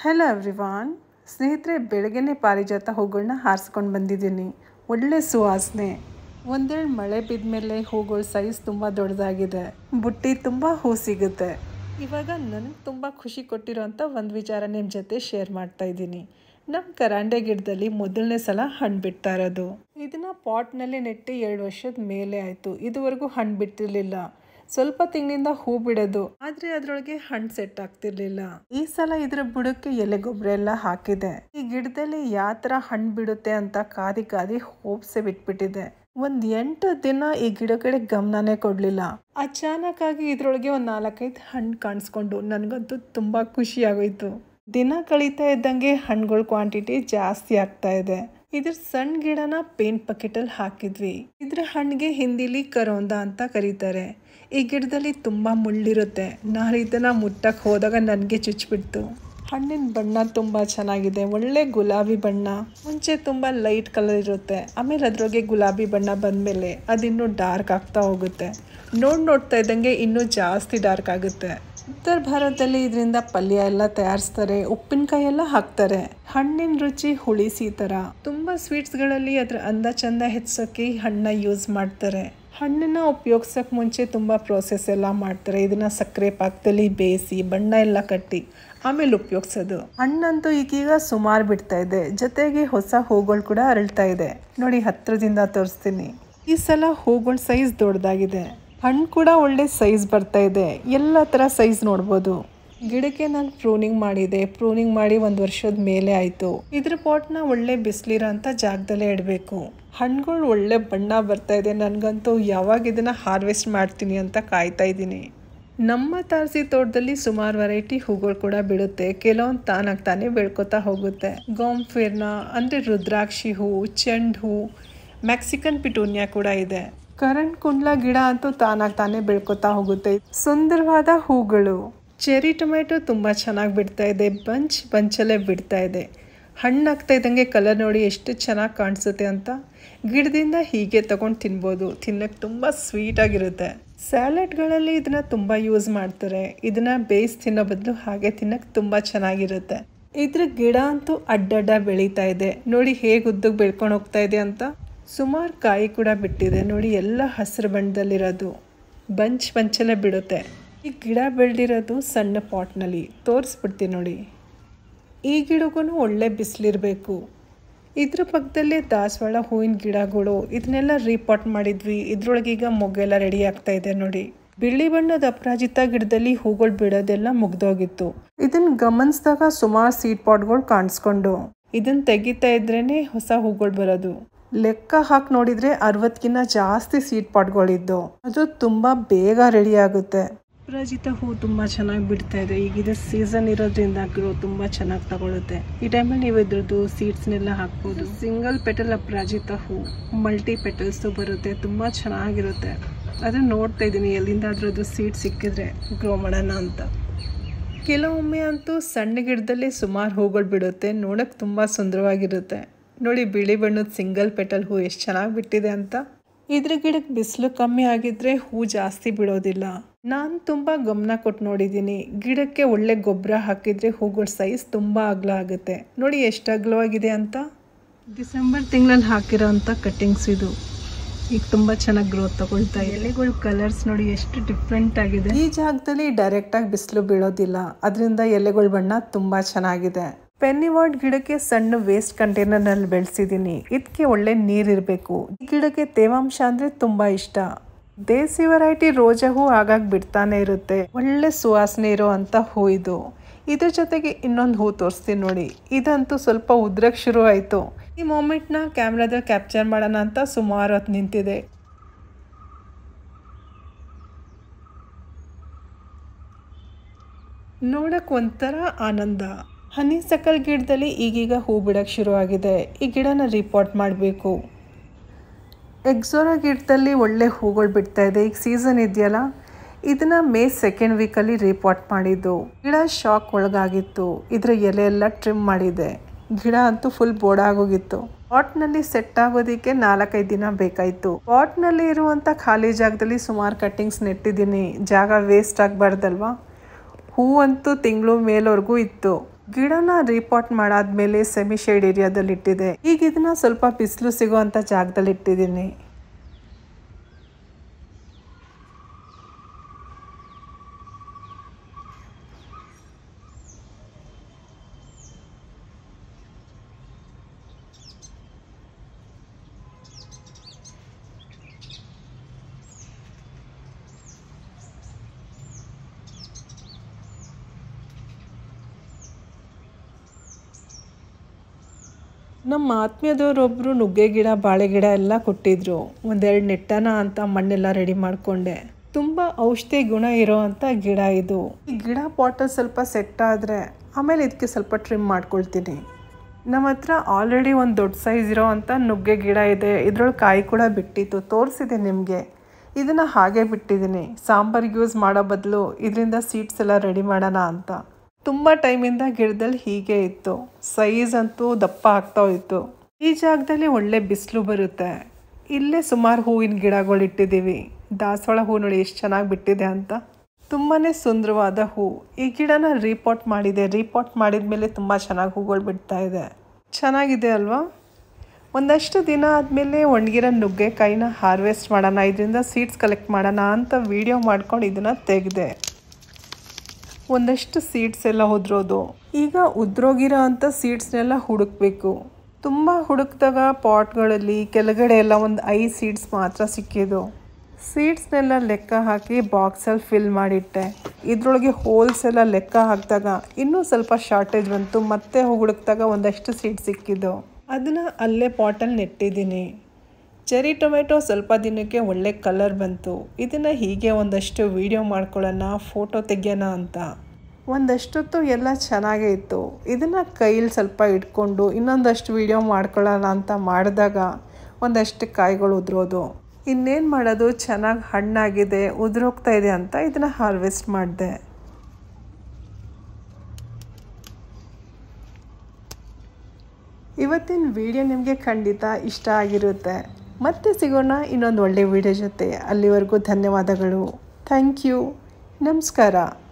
hello everyone ಸ್ನೇಹಿತರೆ ಬೆಳಗ್ಗೆನೇ ಪಾರಿಜಾತ ಹೂಗಳನ್ನ ಹಾರಿಸ್ಕೊಂಡು ಬಂದಿದ್ದೀನಿ ಒಳ್ಳೆ ಸುವಾಸನೆ ಒಂದೆರಡು ಮಳೆ ಬಿದ್ದ ಮೇಲೆ ಹೂಗಳ ಸೈಜ್ ತುಂಬ ದೊಡ್ಡದಾಗಿದೆ ಬುಟ್ಟಿ ತುಂಬ ಹೂ ಸಿಗುತ್ತೆ ಇವಾಗ ನನಗೆ ತುಂಬ ಖುಷಿ ಕೊಟ್ಟಿರೋಂಥ ಒಂದು ವಿಚಾರ ನಿಮ್ಮ ಜೊತೆ ಶೇರ್ ಮಾಡ್ತಾ ಇದ್ದೀನಿ ನಮ್ಮ ಕರಾಂಡೆ ಗಿಡದಲ್ಲಿ ಮೊದಲನೇ ಸಲ ಹಣ್ಣು ಬಿಡ್ತಾ ಇರೋದು ಇದನ್ನ ಪಾಟ್ನಲ್ಲಿ ನೆಟ್ಟು ಎರಡು ವರ್ಷದ ಮೇಲೆ ಆಯಿತು ಇದುವರೆಗೂ ಹಣ್ಣು ಬಿಟ್ಟಿರಲಿಲ್ಲ ಸ್ವಲ್ಪ ತಿಂಗಳಿಂದ ಹೂ ಬಿಡೋದು ಆದ್ರೆ ಅದ್ರೊಳಗೆ ಹಣ್ಣು ಸೆಟ್ ಆಗ್ತಿರ್ಲಿಲ್ಲ ಈ ಸಲ ಇದ್ರ ಬುಡಕ್ಕೆ ಎಲೆ ಗೊಬ್ಬರ ಎಲ್ಲ ಹಾಕಿದೆ ಈ ಗಿಡದಲ್ಲಿ ಯಾವ ತರ ಹಣ್ಣು ಬಿಡುತ್ತೆ ಅಂತ ಕಾದಿ ಕಾದಿ ಹೋಪ್ಸೆ ಬಿಟ್ಬಿಟ್ಟಿದೆ ಒಂದ್ ಎಂಟು ದಿನ ಈ ಗಿಡ ಕಡೆ ಗಮನನೇ ಕೊಡ್ಲಿಲ್ಲ ಅಚಾನಕ್ ಆಗಿ ಇದ್ರೊಳಗೆ ಒಂದ್ ನಾಲ್ಕೈದು ಹಣ್ಣು ಕಾಣಿಸ್ಕೊಂಡು ನನ್ಗಂತೂ ತುಂಬಾ ಖುಷಿ ಆಗೋಯ್ತು ದಿನ ಕಳೀತಾ ಇದ್ದಂಗೆ ಹಣ್ಣುಗಳ ಕ್ವಾಂಟಿಟಿ ಜಾಸ್ತಿ ಆಗ್ತಾ ಇದೆ ಇದ್ರ ಸಣ್ಣ ಗಿಡನ ಪೇಂಟ್ ಬಕೆಟಲ್ಲಿ ಹಾಕಿದ್ವಿ ಇದ್ರ ಹಣ್ಣಿಗೆ ಹಿಂದಿಲಿ ಕರೋಂದ ಅಂತ ಕರೀತಾರೆ ಈ ಗಿಡದಲ್ಲಿ ತುಂಬ ಮುಳ್ಳಿರುತ್ತೆ ನಾನು ಇದನ್ನ ಮುಟ್ಟಕ್ಕೆ ಹೋದಾಗ ನನಗೆ ಚುಚ್ಚಿಬಿಡ್ತು ಹಣ್ಣಿನ ಬಣ್ಣ ತುಂಬ ಚೆನ್ನಾಗಿದೆ ಒಳ್ಳೆ ಗುಲಾಬಿ ಬಣ್ಣ ಮುಂಚೆ ತುಂಬ ಲೈಟ್ ಕಲರ್ ಇರುತ್ತೆ ಆಮೇಲೆ ಅದ್ರೊಳಗೆ ಗುಲಾಬಿ ಬಣ್ಣ ಬಂದಮೇಲೆ ಅದಿನ್ನೂ ಡಾರ್ಕ್ ಆಗ್ತಾ ಹೋಗುತ್ತೆ ನೋಡಿ ನೋಡ್ತಾ ಇದ್ದಂಗೆ ಇನ್ನೂ ಜಾಸ್ತಿ ಡಾರ್ಕ್ ಆಗುತ್ತೆ ಉತ್ತರ ಭಾರತದಲ್ಲಿ ಇದರಿಂದ ಪಲ್ಯ ಎಲ್ಲ ತಯಾರಿಸ್ತಾರೆ ಉಪ್ಪಿನಕಾಯಿ ಎಲ್ಲ ಹಾಕ್ತಾರೆ ಹಣ್ಣಿನ ರುಚಿ ಹುಳಿಸಿ ಥರ ತುಂಬ ಸ್ವೀಟ್ಸ್ಗಳಲ್ಲಿ ಅದ್ರ ಅಂದ ಚಂದ ಹೆಚ್ಚೋಕೆ ಈ ಹಣ್ಣನ್ನ ಯೂಸ್ ಮಾಡ್ತಾರೆ ಹಣ್ಣನ್ನ ಉಪಯೋಗಿಸೋಕೆ ಮುಂಚೆ ತುಂಬ ಪ್ರೋಸೆಸ್ ಎಲ್ಲ ಮಾಡ್ತಾರೆ ಇದನ್ನ ಸಕ್ಕರೆ ಪಾಕದಲ್ಲಿ ಬೇಯಿಸಿ ಬಣ್ಣ ಎಲ್ಲ ಕಟ್ಟಿ ಆಮೇಲೆ ಉಪಯೋಗಿಸೋದು ಹಣ್ಣಂತೂ ಈಗೀಗ ಸುಮಾರು ಬಿಡ್ತಾ ಇದೆ ಜೊತೆಗೆ ಹೊಸ ಹೂಗಳು ಕೂಡ ಅರಳ್ತಾ ಇದೆ ನೋಡಿ ಹತ್ರದಿಂದ ತೋರಿಸ್ತೀನಿ ಈ ಸಲ ಹೂಗಳ ಸೈಜ್ ದೊಡ್ಡದಾಗಿದೆ ಹಣ್ಣು ಕೂಡ ಒಳ್ಳೆ ಸೈಜ್ ಬರ್ತಾ ಇದೆ ಎಲ್ಲ ಥರ ಸೈಜ್ ನೋಡ್ಬೋದು ಗಿಡಕ್ಕೆ ನಾನು ಪ್ರೂನಿಂಗ್ ಮಾಡಿದೆ ಪ್ರೂನಿಂಗ್ ಮಾಡಿ ಒಂದು ವರ್ಷದ ಮೇಲೆ ಆಯಿತು ಇದ್ರ ಪಾಟ್ನ ಒಳ್ಳೆ ಬಿಸಿಲಿರೋ ಅಂತ ಜಾಗದಲ್ಲೇ ಇಡಬೇಕು ಹಣ್ಣುಗಳು ಒಳ್ಳೆ ಬಣ್ಣ ಬರ್ತಾ ಇದೆ ನನಗಂತೂ ಯಾವಾಗ ಇದನ್ನು ಹಾರ್ವೆಸ್ಟ್ ಮಾಡ್ತೀನಿ ಅಂತ ಕಾಯ್ತಾ ಇದ್ದೀನಿ ನಮ್ಮ ತಾರಸಿ ತೋಟದಲ್ಲಿ ಸುಮಾರು ವೆರೈಟಿ ಹೂಗಳು ಕೂಡ ಬಿಡುತ್ತೆ ಕೆಲವೊಂದು ತಾನಾಗಿ ತಾನೇ ಬೆಳ್ಕೊತಾ ಹೋಗುತ್ತೆ ಗೋಂಫಿರ್ನ ಅಂದರೆ ರುದ್ರಾಕ್ಷಿ ಹೂ ಚೆಂಡು ಹೂ ಮೆಕ್ಸಿಕನ್ ಪಿಟೂನಿಯಾ ಕೂಡ ಇದೆ ಕರೆಂಟ್ ಕುಂಡ್ಲ ಗಿಡ ಅಂತೂ ತಾನಾಗಿ ತಾನೇ ಬೆಳ್ಕೊತಾ ಹೋಗುತ್ತೆ ಸುಂದರವಾದ ಹೂಗಳು ಚೆರಿ ಟೊಮೆಟೊ ತುಂಬ ಚೆನ್ನಾಗಿ ಬಿಡ್ತಾ ಇದೆ ಬಂಚ್ ಬಂಚಲ್ಲೇ ಬಿಡ್ತಾ ಇದೆ ಹಣ್ಣಾಗ್ತಾ ಇದ್ದಂಗೆ ಕಲರ್ ನೋಡಿ ಎಷ್ಟು ಚೆನ್ನಾಗಿ ಕಾಣಿಸುತ್ತೆ ಅಂತ ಗಿಡದಿಂದ ಹೀಗೆ ತಗೊಂಡು ತಿನ್ಬೋದು ತಿನ್ನಕ್ಕೆ ತುಂಬ ಸ್ವೀಟಾಗಿರುತ್ತೆ ಸ್ಯಾಲೆಡ್ಗಳಲ್ಲಿ ಇದನ್ನ ತುಂಬ ಯೂಸ್ ಮಾಡ್ತಾರೆ ಇದನ್ನ ಬೇಯಿಸಿ ತಿನ್ನೋ ಬದಲು ಹಾಗೆ ತಿನ್ನಕ್ಕೆ ತುಂಬ ಚೆನ್ನಾಗಿರುತ್ತೆ ಇದ್ರ ಗಿಡ ಅಂತೂ ಅಡ್ಡಡ್ಡ ಬೆಳೀತಾ ಇದೆ ನೋಡಿ ಹೇಗೆ ಉದ್ದಕ್ಕೆ ಬೆಳ್ಕೊಂಡು ಹೋಗ್ತಾ ಇದೆ ಅಂತ ಸುಮಾರು ಕಾಯಿ ಕೂಡ ಬಿಟ್ಟಿದೆ ನೋಡಿ ಎಲ್ಲ ಹಸಿರು ಬಣ್ಣದಲ್ಲಿರೋದು ಬಂಚ್ ಬಂಚಲ್ಲೇ ಬಿಡುತ್ತೆ ಈ ಗಿಡ ಬೆಳೆದಿರೋದು ಸಣ್ಣ ಪಾಟ್ನಲ್ಲಿ ತೋರಿಸ್ಬಿಡ್ತೀನಿ ನೋಡಿ ಈ ಗಿಡಗೂ ಒಳ್ಳೆ ಬಿಸಿಲಿರಬೇಕು ಇದ್ರ ಪಕ್ಕದಲ್ಲೇ ದಾಸವಾಳ ಹೂವಿನ ಗಿಡಗಳು ಇದನ್ನೆಲ್ಲ ರೀಪಾಟ್ ಮಾಡಿದ್ವಿ ಇದ್ರೊಳಗೀಗ ಮೊಗ್ಗೆಲ್ಲ ರೆಡಿ ಆಗ್ತಾ ಇದೆ ನೋಡಿ ಬಿಳಿ ಬಣ್ಣದ ಅಪರಾಜಿತ ಗಿಡದಲ್ಲಿ ಹೂಗಳು ಬಿಡೋದೆಲ್ಲ ಮುಗ್ದೋಗಿತ್ತು ಇದನ್ನ ಗಮನಿಸಿದಾಗ ಸುಮಾರು ಸೀಡ್ ಪಾಟ್ಗಳು ಕಾಣಿಸ್ಕೊಂಡು ಇದನ್ನ ತೆಗಿತಾ ಇದ್ರೇನೆ ಹೊಸ ಹೂಗಳು ಬರೋದು ಲೆಕ್ಕ ಹಾಕಿ ನೋಡಿದ್ರೆ ಅರವತ್ತಕ್ಕಿಂತ ಜಾಸ್ತಿ ಸೀಡ್ ಪಾಟ್ಗಳಿದ್ದು ಅದು ತುಂಬ ಬೇಗ ರೆಡಿ ಆಗುತ್ತೆ ಅಪರಾಜಿತ ಹೂ ತುಂಬ ಚೆನ್ನಾಗಿ ಬಿಡ್ತಾ ಇದೆ ಈಗ ಇದು ಸೀಸನ್ ಇರೋದ್ರಿಂದ ಗ್ರೋ ತುಂಬ ಚೆನ್ನಾಗಿ ತಗೊಳುತ್ತೆ ಈ ಟೈಮಲ್ಲಿ ನೀವು ಇದ್ರದ್ದು ಸೀಡ್ಸ್ನೆಲ್ಲ ಹಾಕ್ಬೋದು ಸಿಂಗಲ್ ಪೆಟಲ್ ಅಪರಾಜಿತ ಹೂ ಮಲ್ಟಿ ಪೆಟಲ್ಸು ಬರುತ್ತೆ ತುಂಬ ಚೆನ್ನಾಗಿರುತ್ತೆ ಅದನ್ನು ನೋಡ್ತಾ ಇದ್ದೀನಿ ಎಲ್ಲಿಂದಾದ್ರೂ ಅದು ಸೀಡ್ ಸಿಕ್ಕಿದ್ರೆ ಗ್ರೋ ಮಾಡೋಣ ಅಂತ ಕೆಲವೊಮ್ಮೆ ಅಂತೂ ಸಣ್ಣ ಗಿಡದಲ್ಲಿ ಸುಮಾರು ಹೂಗಳು ಬಿಡುತ್ತೆ ನೋಡೋಕೆ ತುಂಬ ಸುಂದರವಾಗಿರುತ್ತೆ ನೋಡಿ ಬಿಳಿ ಬಣ್ಣದ ಸಿಂಗಲ್ ಪೆಟಲ್ ಹೂ ಎಷ್ಟು ಚೆನ್ನಾಗಿ ಬಿಟ್ಟಿದೆ ಅಂತ ಇದ್ರ ಗಿಡಕ್ಕೆ ಬಿಸಿಲು ಕಮ್ಮಿ ಆಗಿದ್ರೆ ಹೂ ಜಾಸ್ತಿ ಬಿಡೋದಿಲ್ಲ ನಾನು ತುಂಬ ಗಮನ ಕೊಟ್ಟು ನೋಡಿದ್ದೀನಿ ಗಿಡಕ್ಕೆ ಒಳ್ಳೆ ಗೊಬ್ಬರ ಹಾಕಿದ್ರೆ ಹೂಗಳ ಸೈಜ್ ತುಂಬ ಅಗಲ ಆಗುತ್ತೆ ನೋಡಿ ಎಷ್ಟು ಅಗಲವಾಗಿದೆ ಅಂತ ಡಿಸೆಂಬರ್ ತಿಂಗಳಲ್ಲಿ ಹಾಕಿರೋ ಅಂಥ ಕಟ್ಟಿಂಗ್ಸ್ ಇದು ಈಗ ತುಂಬ ಚೆನ್ನಾಗಿ ಗ್ರೋತ್ ತಗೊಳ್ತಾ ಇದೆ ಎಲೆಗಳ ಕಲರ್ಸ್ ನೋಡಿ ಎಷ್ಟು ಡಿಫ್ರೆಂಟ್ ಆಗಿದೆ ಈ ಜಾಗದಲ್ಲಿ ಡೈರೆಕ್ಟಾಗಿ ಬಿಸಿಲು ಬೀಳೋದಿಲ್ಲ ಅದರಿಂದ ಎಲೆಗಳ ಬಣ್ಣ ತುಂಬ ಚೆನ್ನಾಗಿದೆ ಪೆನ್ನಿವಾರ್ಡ್ ಗಿಡಕ್ಕೆ ಸಣ್ಣ ವೇಸ್ಟ್ ಕಂಟೈನರ್ನಲ್ಲಿ ಬೆಳೆಸಿದ್ದೀನಿ ಇದಕ್ಕೆ ಒಳ್ಳೆ ನೀರಿರಬೇಕು ಈ ಗಿಡಕ್ಕೆ ತೇವಾಂಶ ಅಂದರೆ ತುಂಬ ಇಷ್ಟ ದೇಸಿ ವೆರೈಟಿ ರೋಜಾ ಹೂ ಆಗಾಗ ಬಿಡ್ತಾನೆ ಇರುತ್ತೆ ಒಳ್ಳೆ ಸುವಾಸನೆ ಇರೋ ಅಂಥ ಹೂ ಇದು ಇದ್ರ ಜೊತೆಗೆ ಇನ್ನೊಂದು ಹೂ ತೋರಿಸ್ತೀನಿ ನೋಡಿ ಇದಂತೂ ಸ್ವಲ್ಪ ಉದ್ರಕ್ಕೆ ಶುರು ಆಯಿತು ಈ ಮೂಮೆಂಟ್ನ ಕ್ಯಾಮ್ರಾದಲ್ಲಿ ಕ್ಯಾಪ್ಚರ್ ಮಾಡೋಣ ಅಂತ ಸುಮಾರು ಹೊತ್ತು ನಿಂತಿದೆ ನೋಡಕ್ಕೆ ಒಂಥರ ಆನಂದ ಹನಿ ಸಕಲ್ ಗಿಡದಲ್ಲಿ ಈಗೀಗ ಹೂ ಬಿಡೋಕ್ಕೆ ಶುರುವಾಗಿದೆ ಈ ಗಿಡನ ರಿಪೋರ್ಟ್ ಮಾಡಬೇಕು ಎಕ್ಸೋರಾ ಗಿಡದಲ್ಲಿ ಒಳ್ಳೆ ಹೂಗಳು ಬಿಡ್ತಾ ಇದೆ ಈಗ ಸೀಸನ್ ಇದೆಯಲ್ಲ ಇದನ್ನ ಮೇ ಸೆಕೆಂಡ್ ವೀಕಲ್ಲಿ ರಿಪೋರ್ಟ್ ಮಾಡಿದ್ದು ಗಿಡ ಶಾಕ್ ಒಳಗಾಗಿತ್ತು ಇದರ ಎಲೆ ಎಲ್ಲ ಟ್ರಿಮ್ ಮಾಡಿದೆ ಗಿಡ ಅಂತೂ ಫುಲ್ ಬೋಡಾಗೋಗಿತ್ತು ಪಾಟ್ನಲ್ಲಿ ಸೆಟ್ ಆಗೋದಕ್ಕೆ ನಾಲ್ಕೈದು ದಿನ ಬೇಕಾಯಿತು ಪಾಟ್ನಲ್ಲಿ ಇರುವಂಥ ಖಾಲಿ ಜಾಗದಲ್ಲಿ ಸುಮಾರು ಕಟ್ಟಿಂಗ್ಸ್ ನೆಟ್ಟಿದ್ದೀನಿ ಜಾಗ ವೇಸ್ಟ್ ಆಗಬಾರ್ದಲ್ವಾ ಹೂವಂತೂ ತಿಂಗಳು ಮೇಲವರೆಗೂ ಇತ್ತು ಗಿಡನ ರೀಪಾಟ್ ಮಾಡಾದ್ಮೇಲೆ ಸೆಮಿ ಶೇಡ್ ಏರಿಯಾದಲ್ಲಿ ಇಟ್ಟಿದೆ ಈಗ ಇದನ್ನ ಸ್ವಲ್ಪ ಬಿಸಿಲು ಸಿಗುವಂತ ಜಾಗದಲ್ಲಿ ಇಟ್ಟಿದ್ದೀನಿ ನಮ್ಮ ಆತ್ಮೀಯದವರೊಬ್ಬರು ನುಗ್ಗೆ ಗಿಡ ಬಾಳೆ ಗಿಡ ಎಲ್ಲ ಕೊಟ್ಟಿದ್ರು ಒಂದೆರಡು ನೆಟ್ಟನ ಅಂತ ಮಣ್ಣೆಲ್ಲ ರೆಡಿ ಮಾಡಿಕೊಂಡೆ ತುಂಬ ಔಷಧಿ ಗುಣ ಇರೋ ಅಂಥ ಗಿಡ ಇದು ಈ ಗಿಡ ಪಾಟಲ್ ಸ್ವಲ್ಪ ಸೆಟ್ ಆದರೆ ಆಮೇಲೆ ಇದಕ್ಕೆ ಸ್ವಲ್ಪ ಟ್ರಿಮ್ ಮಾಡ್ಕೊಳ್ತೀನಿ ನಮ್ಮ ಹತ್ರ ಆಲ್ರೆಡಿ ಒಂದು ದೊಡ್ಡ ಸೈಜ್ ಇರೋ ಅಂಥ ನುಗ್ಗೆ ಗಿಡ ಇದೆ ಇದ್ರೊಳಗೆ ಕಾಯಿ ಕೂಡ ಬಿಟ್ಟಿತ್ತು ತೋರಿಸಿದೆ ನಿಮಗೆ ಇದನ್ನು ಹಾಗೆ ಬಿಟ್ಟಿದ್ದೀನಿ ಸಾಂಬಾರಿಗೆ ಯೂಸ್ ಮಾಡೋ ಬದಲು ಇದರಿಂದ ಸೀಡ್ಸ್ ಎಲ್ಲ ರೆಡಿ ಮಾಡೋಣ ಅಂತ ತುಂಬ ಟೈಮಿಂದ ಗಿಡದಲ್ಲಿ ಹೀಗೆ ಇತ್ತು ಸೈಜ್ ಅಂತೂ ದಪ್ಪ ಆಗ್ತಾ ಹೋಯಿತು ಈ ಜಾಗದಲ್ಲಿ ಒಳ್ಳೆ ಬಿಸಿಲು ಬರುತ್ತೆ ಇಲ್ಲೇ ಸುಮಾರು ಹೂವಿನ ಗಿಡಗಳು ಇಟ್ಟಿದ್ದೀವಿ ದಾಸವಾಳ ಹೂ ನೋಡಿ ಎಷ್ಟು ಚೆನ್ನಾಗಿ ಬಿಟ್ಟಿದೆ ಅಂತ ತುಂಬಾ ಸುಂದರವಾದ ಹೂ ಈ ಗಿಡನ ರೀಪಾಟ್ ಮಾಡಿದೆ ರೀಪಾಟ್ ಮಾಡಿದ ಮೇಲೆ ತುಂಬ ಚೆನ್ನಾಗಿ ಹೂಗಳು ಬಿಡ್ತಾ ಇದೆ ಚೆನ್ನಾಗಿದೆ ಅಲ್ವಾ ಒಂದಷ್ಟು ದಿನ ಆದಮೇಲೆ ಒಣಗಿರೋ ನುಗ್ಗೆಕಾಯಿನ ಹಾರ್ವೆಸ್ಟ್ ಮಾಡೋಣ ಇದರಿಂದ ಸೀಡ್ಸ್ ಕಲೆಕ್ಟ್ ಮಾಡೋಣ ಅಂತ ವಿಡಿಯೋ ಮಾಡ್ಕೊಂಡು ಇದನ್ನು ತೆಗೆದೆ ಒಂದಷ್ಟು ಸೀಡ್ಸ್ ಎಲ್ಲ ಉದ್ರೋದು ಈಗ ಉದ್ರೋಗಿರೋ ಅಂಥ ಸೀಡ್ಸ್ನೆಲ್ಲ ಹುಡುಕ್ಬೇಕು ತುಂಬ ಹುಡುಕ್ದಾಗ ಪಾಟ್ಗಳಲ್ಲಿ ಕೆಳಗಡೆ ಎಲ್ಲ ಒಂದು ಐ ಸೀಡ್ಸ್ ಮಾತ್ರ ಸಿಕ್ಕಿದ್ದು ಸೀಡ್ಸ್ನೆಲ್ಲ ಲೆಕ್ಕ ಹಾಕಿ ಬಾಕ್ಸಲ್ಲಿ ಫಿಲ್ ಮಾಡಿಟ್ಟೆ ಇದರೊಳಗೆ ಹೋಲ್ಸ್ ಎಲ್ಲ ಲೆಕ್ಕ ಹಾಕಿದಾಗ ಇನ್ನೂ ಸ್ವಲ್ಪ ಶಾರ್ಟೇಜ್ ಬಂತು ಮತ್ತೆ ಹುಡುಕ್ದಾಗ ಒಂದಷ್ಟು ಸೀಡ್ ಸಿಕ್ಕಿದ್ದು ಅದನ್ನು ಅಲ್ಲೇ ಪಾಟಲ್ಲಿ ನೆಟ್ಟಿದ್ದೀನಿ ಚೆರಿ ಟೊಮೆಟೊ ಸ್ವಲ್ಪ ದಿನಕ್ಕೆ ಒಳ್ಳೆ ಕಲರ್ ಬಂತು ಇದನ್ನು ಹೀಗೆ ಒಂದಷ್ಟು ವೀಡಿಯೋ ಮಾಡ್ಕೊಳ್ಳೋಣ ಫೋಟೋ ತೆಗಿಯೋಣ ಅಂತ ಒಂದಷ್ಟೊತ್ತು ಎಲ್ಲ ಚೆನ್ನಾಗೇ ಇತ್ತು ಇದನ್ನು ಕೈಯಲ್ಲಿ ಸ್ವಲ್ಪ ಇಟ್ಕೊಂಡು ಇನ್ನೊಂದಷ್ಟು ವೀಡಿಯೋ ಮಾಡ್ಕೊಳ್ಳೋಣ ಅಂತ ಮಾಡಿದಾಗ ಒಂದಷ್ಟು ಕಾಯಿಗಳು ಉದುರೋದು ಇನ್ನೇನು ಮಾಡೋದು ಚೆನ್ನಾಗಿ ಹಣ್ಣಾಗಿದೆ ಉದುರೋಗ್ತಾ ಇದೆ ಅಂತ ಇದನ್ನು ಹಾರ್ವೆಸ್ಟ್ ಮಾಡಿದೆ ಇವತ್ತಿನ ವಿಡಿಯೋ ನಿಮಗೆ ಖಂಡಿತ ಇಷ್ಟ ಆಗಿರುತ್ತೆ ಮತ್ತೆ ಸಿಗೋಣ ಇನ್ನೊಂದು ಒಳ್ಳೆಯ ವಿಡಿಯೋ ಜೊತೆ ಅಲ್ಲಿವರೆಗೂ ಧನ್ಯವಾದಗಳು ಥ್ಯಾಂಕ್ ಯು ನಮಸ್ಕಾರ